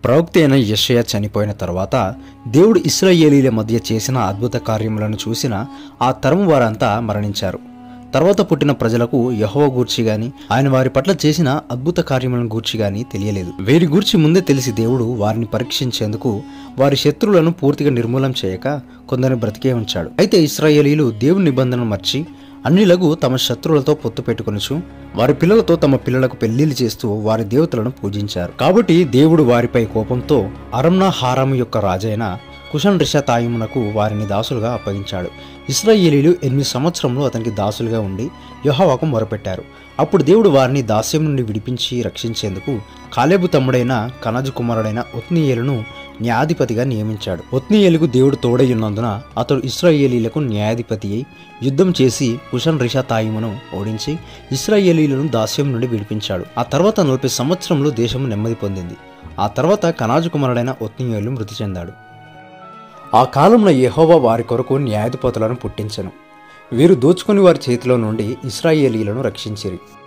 ప్రవక్త అయిన యెషయా చనిపోయిన తర్వాత దేవుడు ఇస్రాయేలీల మధ్య చేసిన అద్భుత కార్యములను చూసిన ఆ తరం వారంతా మరణించారు తర్వాత పుట్టిన ప్రజలకు యహోవ గూర్చి గాని ఆయన వారి పట్ల చేసిన అద్భుత కార్యములను గూర్చి గాని తెలియలేదు వీరి గూర్చి ముందే తెలిసి దేవుడు వారిని పరీక్షించేందుకు వారి శత్రువులను పూర్తిగా నిర్మూలం చేయక కొందరిని బ్రతికే ఉంచాడు అయితే ఇస్రాయేలీలు దేవుని నిబంధనను మర్చి అన్నిలకు తమ శత్రువులతో పొత్తు పెట్టుకొనుచు వారి పిల్లలతో తమ పిల్లలకు పెళ్లిళ్ళు చేస్తూ వారి దేవతలను పూజించారు కాబట్టి దేవుడు వారిపై కోపంతో అరంనా హారాము యొక్క రాజైన కుషన్ రిషతాయిమునకు వారిని దాసులుగా అప్పగించాడు ఇస్రాయేలీలు ఎనిమిది సంవత్సరంలో అతనికి దాసులుగా ఉండి యెహోవాకు మొరపెట్టారు అప్పుడు దేవుడు వారిని దాస్యం నుండి విడిపించి రక్షించేందుకు కాలేబు తమ్ముడైన కనజు కుమారుడైన ఒత్నీయేలును న్యాయాధిపతిగా నియమించాడు ఒత్నీయేలుకు దేవుడు తోడయ్యున్నందున అతడు ఇస్రాయేలీలకు న్యాయాధిపతి అయి యుద్ధం చేసి కుషన్ రిషాతాయిమును ఓడించి ఇస్రాయేలీలను దాస్యం నుండి విడిపించాడు ఆ తర్వాత నలభై సంవత్సరంలో దేశం నెమ్మది పొందింది ఆ తర్వాత కనాజు కుమారుడైన ఒత్నీయేలు మృతి చెందాడు ఆ కాలంలో యెహోవా వారి కొరకు న్యాయాధిపతులను పుట్టించెను వీరు దోచుకుని వారి చేతిలో నుండి ఇస్రాయేలీలను రక్షించిరి